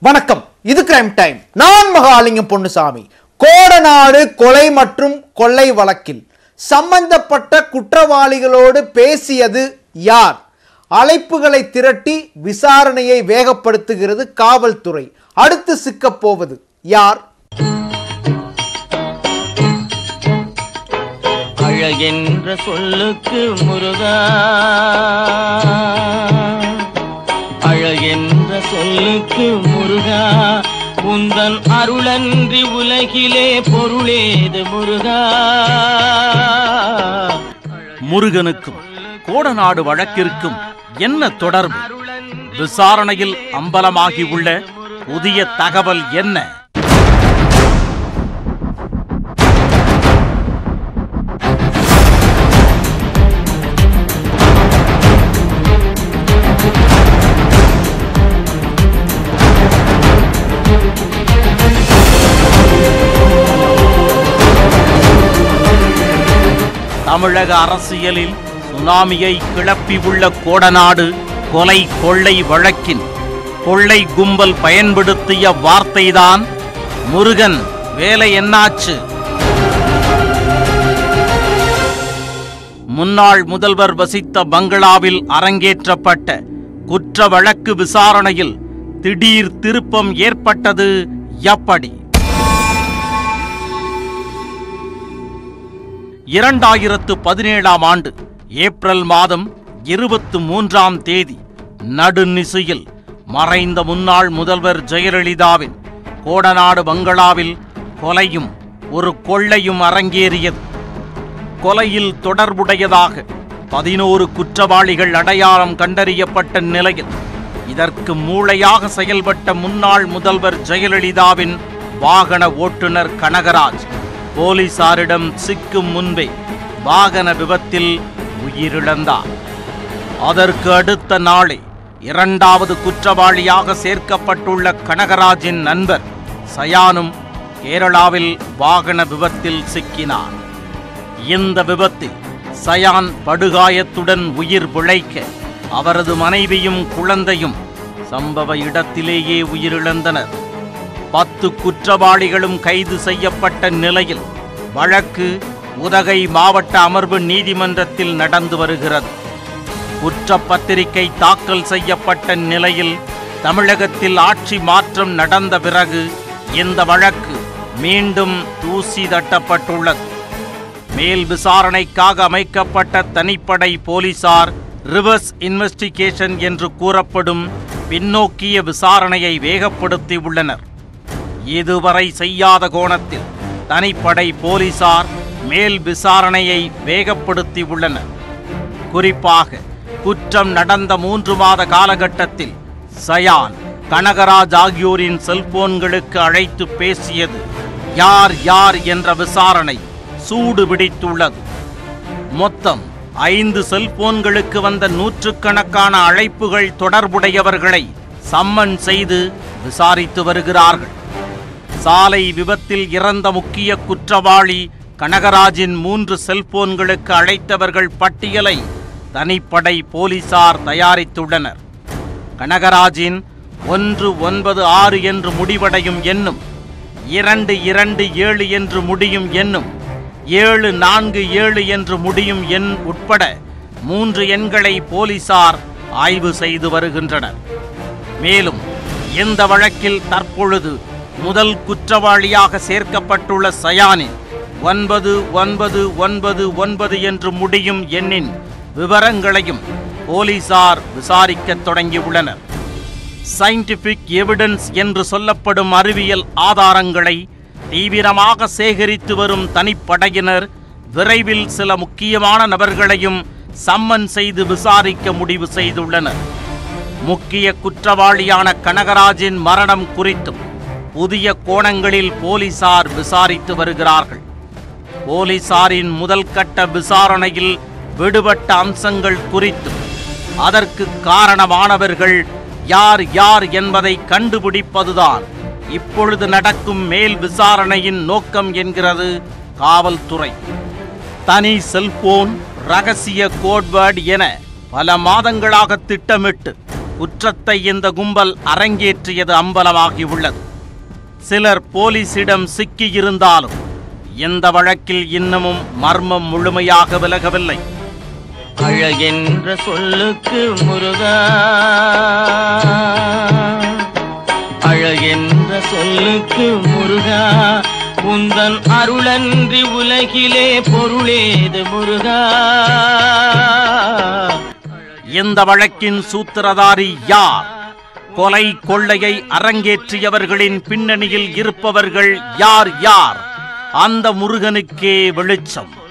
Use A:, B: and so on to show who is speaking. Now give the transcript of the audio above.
A: வணக்கம் இது crime time நான் மகாலிங்கம் பொன்னுசாமி கோடநாடு கொலை மற்றும் கொள்ளை வழக்கில் சம்பந்தப்பட்ட குற்றவாளிகளோடு பேசியது யார் அழைப்புகளை திரட்டி விசாரணையை வேகப்படுத்துகிறது காவல்துறை அடுத்து சிக்கப் போவது யார்
B: அழகென்ற சொல்லுக்கு முருகா அழகென்ற சொல்லுக்கு முருகா உந்தன் அருளன்றி உலகிலே பொருளேது முருகா
C: முருகனுக்கும் கோடநாடு வழக்கிற்கும் என்ன தொடர்பு விசாரணையில் அம்பலமாகி உள்ள புதிய தகவல் என்ன தமிழக அரசியலில் சுனாமியை கிளப்பியுள்ள கோடநாடு கொலை கொள்ளை வழக்கின் கொள்ளை கும்பல் பயன்படுத்திய வார்த்தைதான் முருகன் வேலை என்னாச்சு முன்னாள் முதல்வர் வசித்த பங்களாவில் அரங்கேற்றப்பட்ட குற்ற வழக்கு விசாரணையில் திடீர் திருப்பம் ஏற்பட்டது எப்படி இரண்டாயிரத்து பதினேழாம் ஆண்டு ஏப்ரல் மாதம் இருபத்து மூன்றாம் தேதி நடுநிசையில் மறைந்த முன்னாள் முதல்வர் ஜெயலலிதாவின் கோடநாடு பங்களாவில் கொலையும் ஒரு கொள்ளையும் அரங்கேறியது கொலையில் தொடர்புடையதாக பதினோரு குற்றவாளிகள் அடையாளம் கண்டறியப்பட்ட நிலையில் இதற்கு மூளையாக செயல்பட்ட முன்னாள் முதல்வர் ஜெயலலிதாவின் வாகன ஓட்டுநர் கனகராஜ் போலீசாரிடம் சிக்கும் முன்பே வாகன விபத்தில் உயிரிழந்தார் அதற்கு அடுத்த நாளே இரண்டாவது குற்றவாளியாக சேர்க்கப்பட்டுள்ள கனகராஜின் நண்பர் சயானும் கேரளாவில் வாகன விபத்தில் சிக்கினார் இந்த விபத்தில் சயான் படுகாயத்துடன் உயிர் பிழைக்க அவரது மனைவியும் குழந்தையும் சம்பவ இடத்திலேயே உயிரிழந்தனர் பத்து குற்றவாளிகளும் கைது செய்யப்பட்ட நிலையில் வழக்கு உதகை மாவட்ட அமர்வு நீதிமன்றத்தில் நடந்து வருகிறது குற்றப்பத்திரிகை தாக்கல் செய்யப்பட்ட நிலையில் தமிழகத்தில் ஆட்சி மாற்றம் நடந்த பிறகு இந்த வழக்கு மீண்டும் தூசி தட்டப்பட்டுள்ளது மேல் விசாரணைக்காக அமைக்கப்பட்ட தனிப்படை போலீசார் ரிவர்ஸ் இன்வெஸ்டிகேஷன் என்று கூறப்படும் பின்னோக்கிய விசாரணையை வேகப்படுத்தி உள்ளனர் இதுவரை செய்யாத கோணத்தில் தனிப்படை போலீசார் மேல் விசாரணையை வேகப்படுத்தி உள்ளனர் குறிப்பாக குற்றம் நடந்த மூன்று மாத காலகட்டத்தில் சயான் கனகராஜ் ஆகியோரின் செல்போன்களுக்கு அழைத்து பேசியது யார் யார் என்ற விசாரணை சூடு பிடித்துள்ளது மொத்தம் ஐந்து செல்போன்களுக்கு வந்த நூற்றுக்கணக்கான அழைப்புகள் தொடர்புடையவர்களை சம்மன் செய்து விசாரித்து வருகிறார்கள் சாலை விபத்தில் இறந்த முக்கிய குற்றவாளி கனகராஜின் மூன்று செல்போன்களுக்கு அழைத்தவர்கள் பட்டியலை தனிப்படை போலீசார் தயாரித்துள்ளனர் கனகராஜின் ஒன்று ஒன்பது ஆறு என்று முடிவடையும் எண்ணும் இரண்டு இரண்டு ஏழு என்று முடியும் எண்ணும் ஏழு நான்கு ஏழு என்று முடியும் எண் உட்பட மூன்று எண்களை போலீசார் ஆய்வு செய்து வருகின்றனர் மேலும் இந்த வழக்கில் தற்பொழுது முதல் குற்றவாளியாக சேர்க்கப்பட்டுள்ள சயானின் ஒன்பது ஒன்பது ஒன்பது ஒன்பது என்று முடியும் எண்ணின் விவரங்களையும் போலீசார் விசாரிக்கத் தொடங்கியுள்ளனர் சயின்டிபிக் எவிடன்ஸ் என்று சொல்லப்படும் அறிவியல் ஆதாரங்களை தீவிரமாக சேகரித்து வரும் தனிப்படையினர் விரைவில் சில முக்கியமான நபர்களையும் சம்மன் செய்து விசாரிக்க முடிவு செய்துள்ளனர் முக்கிய குற்றவாளியான கனகராஜின் மரணம் குறித்தும் புதிய கோணங்களில் போலீசார் விசாரித்து வருகிறார்கள் போலீசாரின் முதல் கட்ட விசாரணையில் விடுபட்ட அம்சங்கள் குறித்தும் அதற்கு காரணமானவர்கள் யார் யார் என்பதை கண்டுபிடிப்பதுதான் இப்பொழுது நடக்கும் மேல் விசாரணையின் நோக்கம் என்கிறது காவல்துறை தனி செல்போன் ரகசிய கோட்வேர்ட் என பல மாதங்களாக திட்டமிட்டு குற்றத்தை இந்த கும்பல் அரங்கேற்றியது அம்பலமாகியுள்ளது சிலர் போலீசிடம் சிக்கியிருந்தாலும் இந்த வழக்கில் இன்னமும் மர்மம் முழுமையாக விலகவில்லை
B: அழகென்ற சொல்லுக்கு முருகா அழகென்ற சொல்லுக்கு முருகா உந்தன் அருளன்றி உலகிலே பொருளேது முருகா
C: இந்த வழக்கின் சூத்திரதாரி யார் கொலை கொள்ளையை அரங்கேற்றியவர்களின் பின்னணியில் இருப்பவர்கள் யார் யார் அந்த முருகனுக்கே வெளிச்சம்